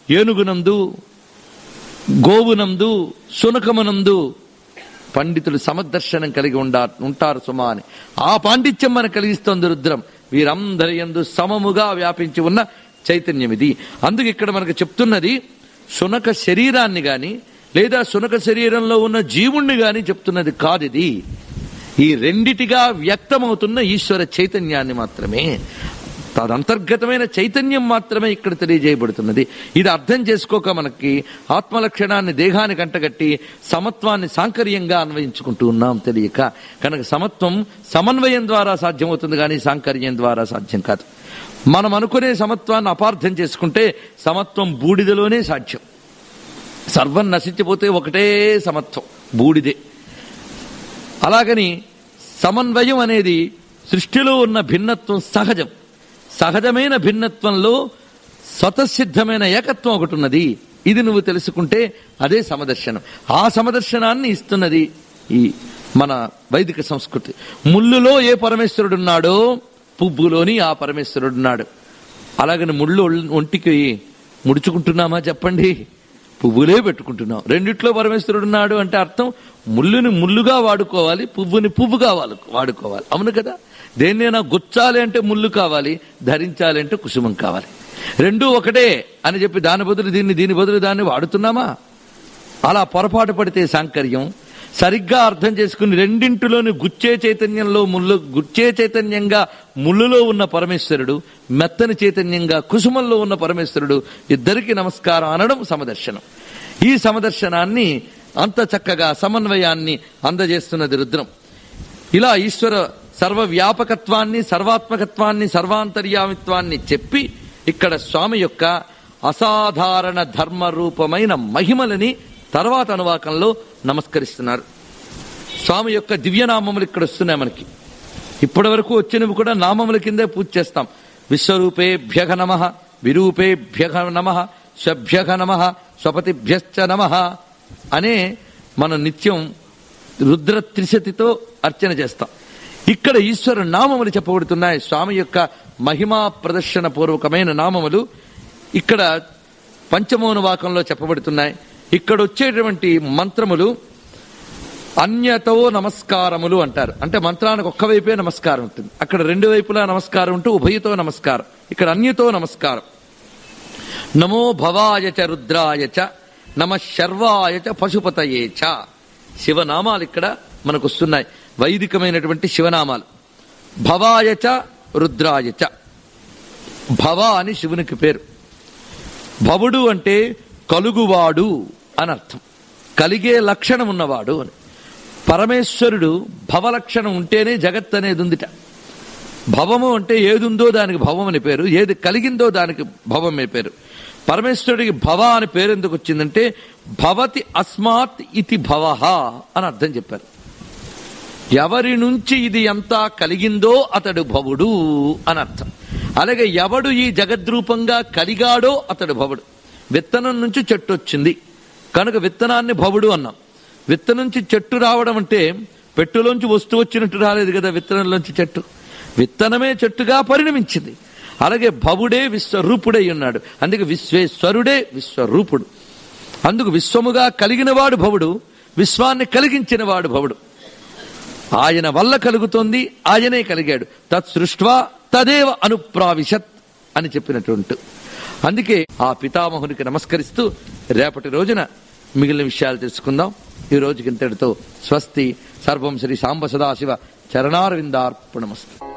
ఏనుగునందు గోవునందు సునకమునందు పండితులు సమదర్శనం కలిగి ఉండా ఉంటారు సుమా అని ఆ పాండిత్యం మనకు కలిగిస్తోంది రుద్రం వీరందరి యందు సమముగా వ్యాపించి ఉన్న చైతన్యం ఇది అందుకు ఇక్కడ మనకు చెప్తున్నది సునక శరీరాన్ని గాని లేదా సునక శరీరంలో ఉన్న జీవుణ్ణి గాని చెప్తున్నది కాదు ఇది ఈ రెండిటిగా వ్యక్తమవుతున్న ఈశ్వర చైతన్యాన్ని మాత్రమే తదంతర్గతమైన చైతన్యం మాత్రమే ఇక్కడ తెలియజేయబడుతున్నది ఇది అర్థం చేసుకోక మనకి ఆత్మలక్షణాన్ని దేహానికి అంటగట్టి సమత్వాన్ని సాంకర్యంగా అన్వయించుకుంటూ ఉన్నాం తెలియక కనుక సమత్వం సమన్వయం ద్వారా సాధ్యమవుతుంది కానీ సాంకర్యం ద్వారా సాధ్యం కాదు మనం అనుకునే సమత్వాన్ని అపార్థం చేసుకుంటే సమత్వం బూడిదలోనే సాధ్యం సర్వం నశించిపోతే ఒకటే సమత్వం బూడిదే అలాగని సమన్వయం అనేది సృష్టిలో ఉన్న భిన్నత్వం సహజం సహజమైన భిన్నత్వంలో స్వతసిద్ధమైన ఏకత్వం ఒకటి ఉన్నది ఇది నువ్వు తెలుసుకుంటే అదే సమదర్శనం ఆ సమదర్శనాన్ని ఇస్తున్నది ఈ మన వైదిక సంస్కృతి ముళ్ళులో ఏ పరమేశ్వరుడు ఉన్నాడో పువ్వులోని ఆ పరమేశ్వరుడు ఉన్నాడు అలాగని ముళ్ళు ఒళ్ళు- ఒంటికి ముడుచుకుంటున్నామా చెప్పండి పువ్వులే పెట్టుకుంటున్నాం రెండిట్లో పరమేశ్వరుడు ఉన్నాడు అంటే అర్థం ముళ్ళుని ముళ్ళుగా వాడుకోవాలి పువ్వుని పువ్వుగా వాడు- వాడుకోవాలి అవును కదా దేన్నైనా గుచ్చాలి అంటే ముళ్ళు కావాలి ధరించాలి అంటే కుసుమం కావాలి రెండూ ఒకటే అని చెప్పి దాని బదులు దీన్ని దీని బదులు దాన్ని వాడుతున్నామా అలా పొరపాటు పడితే సాంకర్యం సరిగ్గా అర్థం చేసుకుని రెండింటిలోని గుచ్చే చైతన్యంలో ముళ్ళు గుచ్చే చైతన్యంగా ముళ్ళులో ఉన్న పరమేశ్వరుడు మెత్తని చైతన్యంగా కుసుమంలో ఉన్న పరమేశ్వరుడు ఇద్దరికి నమస్కారం అనడం సమదర్శనం ఈ సమదర్శనాన్ని అంత చక్కగా సమన్వయాన్ని అందజేస్తున్నది రుద్రం ఇలా ఈశ్వర సర్వవ్యాపకత్వాన్ని సర్వాత్మకత్వాన్ని సర్వాంతర్యామిత్వాన్ని చెప్పి ఇక్కడ స్వామి యొక్క అసాధారణ ధర్మ రూపమైన మహిమలని తర్వాత అనువాకంలో నమస్కరిస్తున్నారు స్వామి యొక్క దివ్యనామములు ఇక్కడ వస్తున్నాయి మనకి ఇప్పటి వరకు వచ్చినవి కూడా నామముల కిందే పూజ చేస్తాం విశ్వరూపేభ్యఘ నమ విరూపేభ్యఘ నమ స్వభ్యఘ నమ స్వపతిభ్యశ్చ నమ అనే మనం నిత్యం రుద్ర త్రిశతితో అర్చన చేస్తాం ఇక్కడ ఈశ్వర నామములు చెప్పబడుతున్నాయి స్వామి యొక్క మహిమా ప్రదర్శన పూర్వకమైన నామములు ఇక్కడ పంచమోనువాకంలో చెప్పబడుతున్నాయి ఇక్కడ వచ్చేటువంటి మంత్రములు అన్యతో నమస్కారములు అంటారు అంటే మంత్రానికి ఒక్క వైపే నమస్కారం ఉంటుంది అక్కడ రెండు వైపులా నమస్కారం ఉంటూ ఉభయతో నమస్కారం ఇక్కడ అన్యతో నమస్కారం నమో భవాయ చ రుద్రాయ చ నమ శర్వాయ చ పశుపతయే చ శివనామాలు ఇక్కడ మనకు వస్తున్నాయి వైదికమైనటువంటి శివనామాలు భవాయ చ రుద్రాయ చ భవ అని శివునికి పేరు భవుడు అంటే కలుగువాడు అని అర్థం కలిగే లక్షణం ఉన్నవాడు అని పరమేశ్వరుడు భవలక్షణం ఉంటేనే జగత్ అనేది ఉందిట భవము అంటే ఏది ఉందో దానికి భవం అని పేరు ఏది కలిగిందో దానికి భవం అని పేరు పరమేశ్వరుడికి భవ అని పేరు ఎందుకు వచ్చిందంటే భవతి అస్మాత్ ఇతి భవ అని అర్థం చెప్పారు ఎవరి నుంచి ఇది ఎంత కలిగిందో అతడు భవుడు అని అర్థం అలాగే ఎవడు ఈ జగద్రూపంగా కలిగాడో అతడు భవుడు విత్తనం నుంచి చెట్టు వచ్చింది కనుక విత్తనాన్ని భవుడు అన్నాం విత్తనం నుంచి చెట్టు రావడం అంటే పెట్టులోంచి వస్తువు వచ్చినట్టు రాలేదు కదా విత్తనంలోంచి చెట్టు విత్తనమే చెట్టుగా పరిణమించింది అలాగే భవుడే విశ్వరూపుడై ఉన్నాడు అందుకే విశ్వేశ్వరుడే విశ్వరూపుడు అందుకు విశ్వముగా కలిగినవాడు భవుడు విశ్వాన్ని కలిగించినవాడు భవుడు ఆయన వల్ల కలుగుతోంది ఆయనే కలిగాడు తత్ సృష్వా తదేవ అనుప్రావిశత్ అని చెప్పినటువంటి అందుకే ఆ పితామహునికి నమస్కరిస్తూ రేపటి రోజున మిగిలిన విషయాలు తెలుసుకుందాం ఈ రోజుకి ఇంతటితో స్వస్తి సర్వం శ్రీ సాంబ సదాశివ చరణారవిందార్పణమస్తు